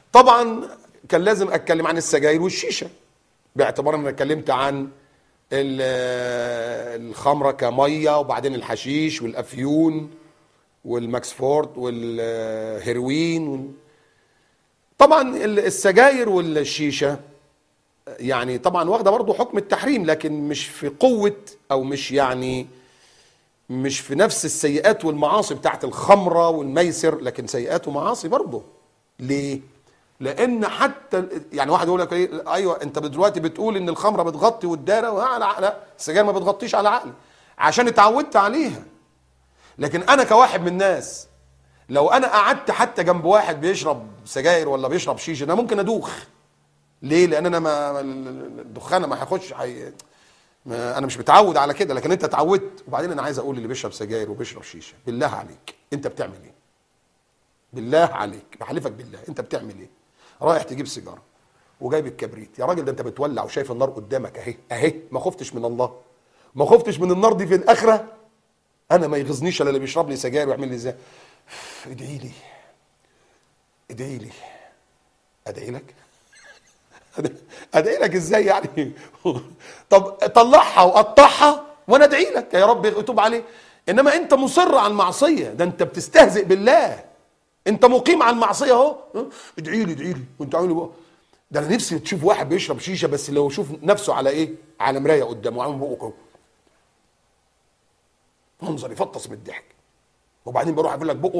طبعا كان لازم اتكلم عن السجاير والشيشه باعتبار ان انا اتكلمت عن ال- الخمره كميه وبعدين الحشيش والافيون والماكسفورد والهيروين وال- طبعا ال- السجاير والشيشه يعني طبعا واخده برضه حكم التحريم لكن مش في قوه او مش يعني مش في نفس السيئات والمعاصي بتاعت الخمره والميسر لكن سيئات ومعاصي برضه ليه لان حتى ال- يعني واحد يقول لك ايه ايوه انت دلوقتي بتقول ان الخمره بتغطي والداره على لا السجاير ما بتغطيش على عقلي عشان اتعودت عليها لكن انا كواحد من الناس لو انا قعدت حتى جنب واحد بيشرب سجاير ولا بيشرب شيشه انا ممكن ادوخ ليه لان انا ما ما- الدخان ما هيخش حي... ما انا مش متعود على كده لكن انت اتعودت وبعدين انا عايز اقول اللي بيشرب سجاير وبيشرب شيشه بالله عليك انت بتعمل ايه بالله عليك بحلفك بالله انت بتعمل ايه رايح تجيب سيجاره وجايب الكبريت يا راجل ده انت بتولع وشايف النار قدامك اهي اهي ما خفتش من الله ما خفتش من النار دي في الاخره انا ما يغزنيش الا اللي بيشرب لي سجاير ويعمل لي ازاي ادعي لي ادعي لي ادعي لك ادعي لك ازاي يعني طب طلعها وقطعها وانا ادعي لك يا رب يتوب عليه انما انت مصر على المعصيه ده انت بتستهزئ بالله انت مقيم على المعصيه اهو ها؟ ادعي لي ادعي لي وانت عامل بقى ده انا نفسي تشوف واحد بيشرب شيشه بس لو يشوف نفسه على ايه على مرايه قدامه عامل بقه كده منظر يفطس من الضحك وبعدين بيروح يقول لك بقه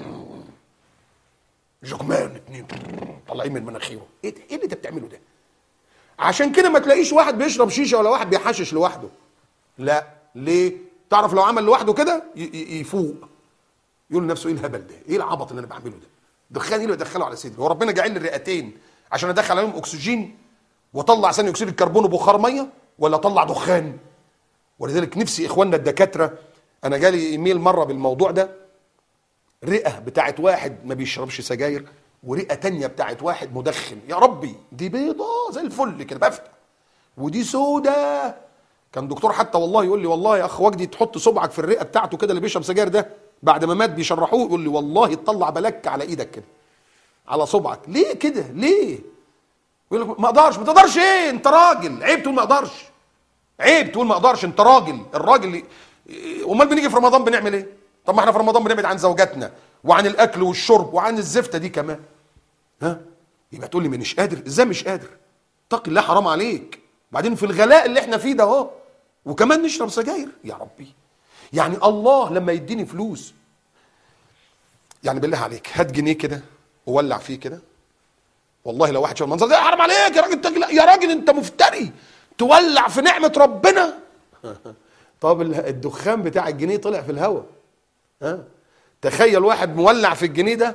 جكمان اتنين طالعين من مناخيره ايه ده؟ ايه اللي انت بتعمله ده عشان كده ما تلاقيش واحد بيشرب شيشه ولا واحد بيحشش لوحده لا ليه تعرف لو عمل لوحده كده ي- ي- يفوق يقول لنفسه ايه الهبل ده ايه العبط اللي انا بعمله ده دخان ايه اللي بدخله على صدري هو ربنا جاعل لي الرئتين عشان ادخل عليهم اكسجين واطلع ثاني اكسيد الكربون وبخار ميه ولا اطلع دخان ولذلك نفسي اخواننا الدكاتره انا جالي ايميل مره بالموضوع ده رئه بتاعت واحد ما بيشربش سجاير ورئه تانية بتاعت واحد مدخن يا ربي دي بيضه زي الفل كده بفتح ودي سودة كان دكتور حتى والله يقول لي والله يا اخ وجدي تحط صبعك في الرئه بتاعته كده اللي بيشرب سجاير ده بعد ما مات بيشرحوه يقول لي والله تطلع بلك على ايدك كده على صبعك ليه كده ليه يقول لك ما اقدرش ما تقدرش ايه انت راجل عيب تقول ما اقدرش عيب تقول ما اقدرش انت راجل الراجل ي- امال بنيجي في رمضان بنعمل ايه طب ما احنا في رمضان بنبعد عن زوجاتنا وعن الاكل والشرب وعن الزفته دي كمان ها يبقى تقول لي مش قادر ازاي مش قادر اتق الله حرام عليك بعدين في الغلاء اللي احنا فيه ده اهو وكمان نشرب سجاير يا ربي يعني الله لما يديني فلوس يعني بالله عليك هات جنيه كده وولع فيه كده والله لو واحد شاف المنظر ده حرام عليك يا راجل تجل... يا راجل انت مفتري تولع في نعمه ربنا طب ال- الدخان بتاع الجنيه طلع في الهواء ها تخيل واحد مولع في الجنيه ده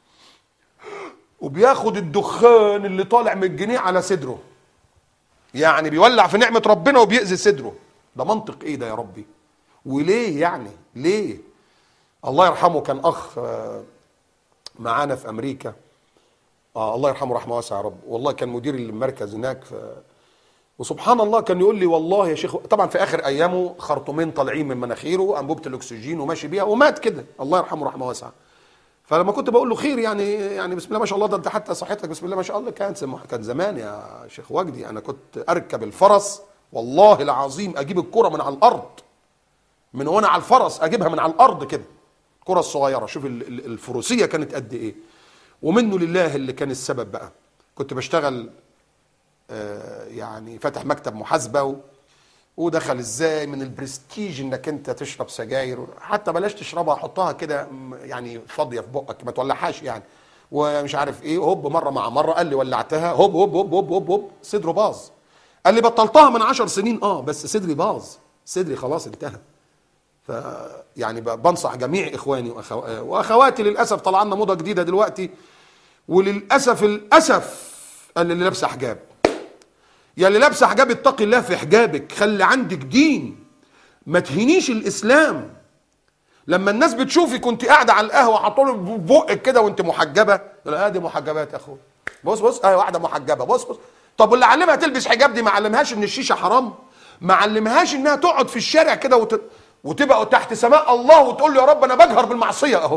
وبياخد الدخان اللي طالع من الجنيه على صدره يعني بيولع في نعمه ربنا وبيأذي صدره ده منطق ايه ده يا ربي وليه يعني ليه الله يرحمه كان اخ آه، معانا في امريكا آه الله يرحمه رحمه واسعه يا رب والله كان مدير المركز هناك في وسبحان الله كان يقول لي والله يا شيخ طبعا في اخر ايامه خرطومين طالعين من مناخيره انبوبه الاكسجين وماشي بيها ومات كده الله يرحمه رحمه واسعه فلما كنت بقول له خير يعني يعني بسم الله ما شاء الله ده انت حتى صحتك بسم الله ما شاء الله كان سم- كان زمان يا شيخ وجدي انا كنت اركب الفرس والله العظيم اجيب الكره من على الارض من وانا على الفرس اجيبها من على الارض كده الكره الصغيره شوف ال- ال- الفروسيه كانت قد ايه ومنه لله اللي كان السبب بقى كنت بشتغل آه، يعني فاتح مكتب محاسبه و... ودخل ازاي من البرستيج انك انت تشرب سجاير حتى بلاش تشربها حطها كده م- يعني فاضيه في بقك ما تولعهاش يعني ومش عارف ايه هوب مره مع مره قال لي ولعتها هوب هوب هوب هوب هوب, هوب صدره باظ قال لي بطلتها من عشر سنين اه بس صدري باظ صدري خلاص انتهى ف يعني ب- بنصح جميع اخواني وأخو... واخواتي للاسف طلع لنا موضه جديده دلوقتي وللاسف الاسف قال اللي لابسه حجاب يا اللي لابسه حجاب اتقي الله في حجابك خلي عندك دين ما تهينيش الاسلام لما الناس بتشوفي كنت قاعده على القهوه حاطه له بقك كده وانت محجبه لا دي محجبات يا اخويا بص بص اهي واحده محجبه بص بص طب واللي علمها تلبس حجاب دي ما علمهاش ان الشيشه حرام ما علمهاش انها تقعد في الشارع كده وت... وتبقى تحت سماء الله وتقول له يا رب انا بجهر بالمعصيه اهو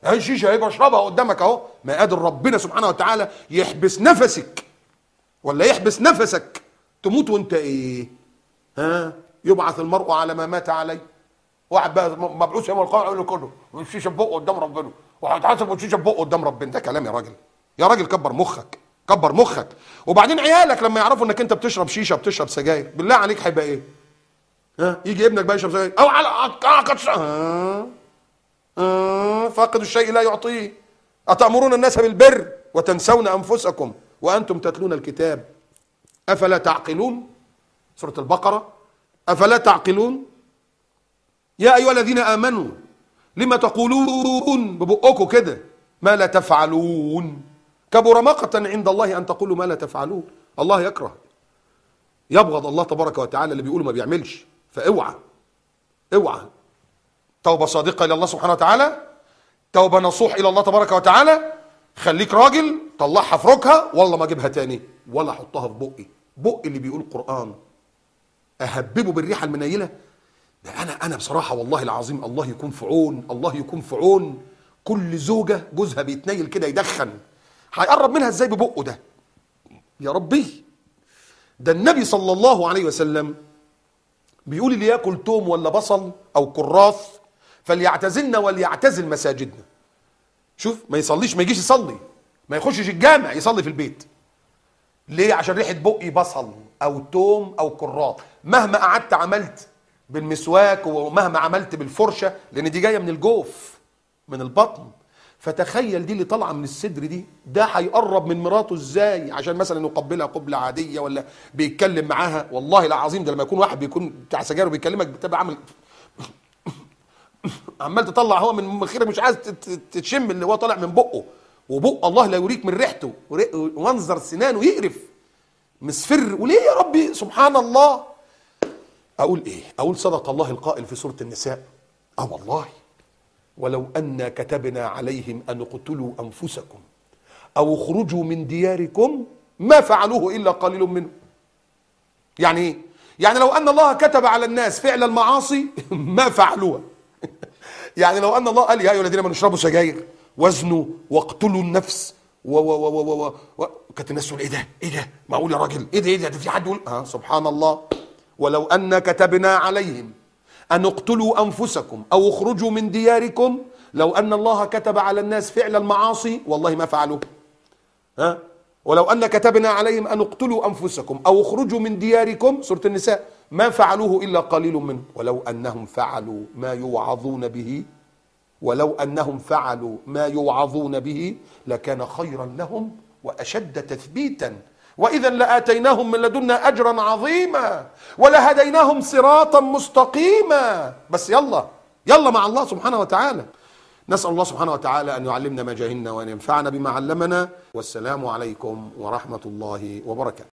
اهي الشيشه اهي بشربها قدامك اهو ما قادر ربنا سبحانه وتعالى يحبس نفسك ولا يحبس نفسك تموت وانت ايه ها يبعث المرء على ما مات عليه واحد بقى مبعوث يوم القيامه يقول له كله والشيشه في بقه قدام ربنا وهيتحاسب والشيشه في بقه قدام ربنا ده كلام يا راجل يا راجل كبر مخك كبر مخك وبعدين عيالك لما يعرفوا انك انت بتشرب شيشه بتشرب سجاير بالله عليك هيبقى ايه ها يجي ابنك بقى يشرب سجاير او على آه آه فاقد الشيء لا يعطيه أتأمرون الناس بالبر وتنسون أنفسكم وأنتم تتلون الكتاب أفلا تعقلون سورة البقرة أفلا تعقلون يا أيها الذين آمنوا لما تقولون ببقكم كده ما لا تفعلون كبر مقتا عند الله أن تقولوا ما لا تفعلون الله يكره يبغض الله تبارك وتعالى اللي بيقوله ما بيعملش فاوعى اوعى توبة صادقة إلى الله سبحانه وتعالى توبة نصوح إلى الله تبارك وتعالى خليك راجل طلعها في ركها والله ما اجيبها تاني ولا احطها في بقي بقي اللي بيقول قرآن اهببه بالريحة المنيلة ده انا انا بصراحة والله العظيم الله يكون في عون الله يكون في عون كل زوجة جوزها بيتنيل كده يدخن هيقرب منها ازاي ببقه ده يا ربي ده النبي صلى الله عليه وسلم بيقول اللي ياكل توم ولا بصل او كراث فليعتزلنا وليعتزل مساجدنا شوف ما يصليش ما يجيش يصلي ما يخشش الجامع يصلي في البيت ليه عشان ريحه بقي بصل او توم او كراث مهما قعدت عملت بالمسواك ومهما عملت بالفرشه لان دي جايه من الجوف من البطن فتخيل دي اللي طالعه من الصدر دي ده هيقرب من مراته ازاي عشان مثلا يقبلها قبله عاديه ولا بيتكلم معاها والله العظيم ده لما يكون واحد بيكون بتاع سجاير وبيكلمك بتبقى عامل عمال تطلع هو من مناخيرك مش عايز تت- تشم اللي هو طالع من بقه وبق الله لا يريك من ريحته وري- ومنظر سنانه يقرف مصفر وليه يا ربي سبحان الله اقول ايه اقول صدق الله القائل في سوره النساء اه والله ولو أنا كتبنا عليهم أن اقتلوا أنفسكم أو اخرجوا من دياركم ما فعلوه إلا قليل منهم يعني إيه؟ يعني لو أن الله كتب على الناس فعل المعاصي ما فعلوها يعني لو أن الله قال يا أيها الذين آمنوا اشربوا سجاير وزنوا واقتلوا النفس و و و و و و كانت الناس تقول ايه ده؟ ايه ده؟ معقول يا راجل؟ ايه ده ايه ده؟ ده في حد يقول اه سبحان الله ولو أن كتبنا عليهم أن اقتلوا أنفسكم أو اخرجوا من دياركم لو أن الله كتب على الناس فعل المعاصي والله ما فعلوه ها ولو أن كتبنا عليهم أن اقتلوا أنفسكم أو اخرجوا من دياركم سورة النساء ما فعلوه إلا قليل منهم ولو أنهم فعلوا ما يوعظون به ولو أنهم فعلوا ما يوعظون به لكان خيرا لهم وأشد تثبيتا وإذا لآتيناهم من لدنا أجرا عظيما ولهديناهم صراطا مستقيما بس يلا يلا مع الله سبحانه وتعالى نسأل الله سبحانه وتعالى أن يعلمنا ما جهلنا وأن ينفعنا بما علمنا والسلام عليكم ورحمة الله وبركاته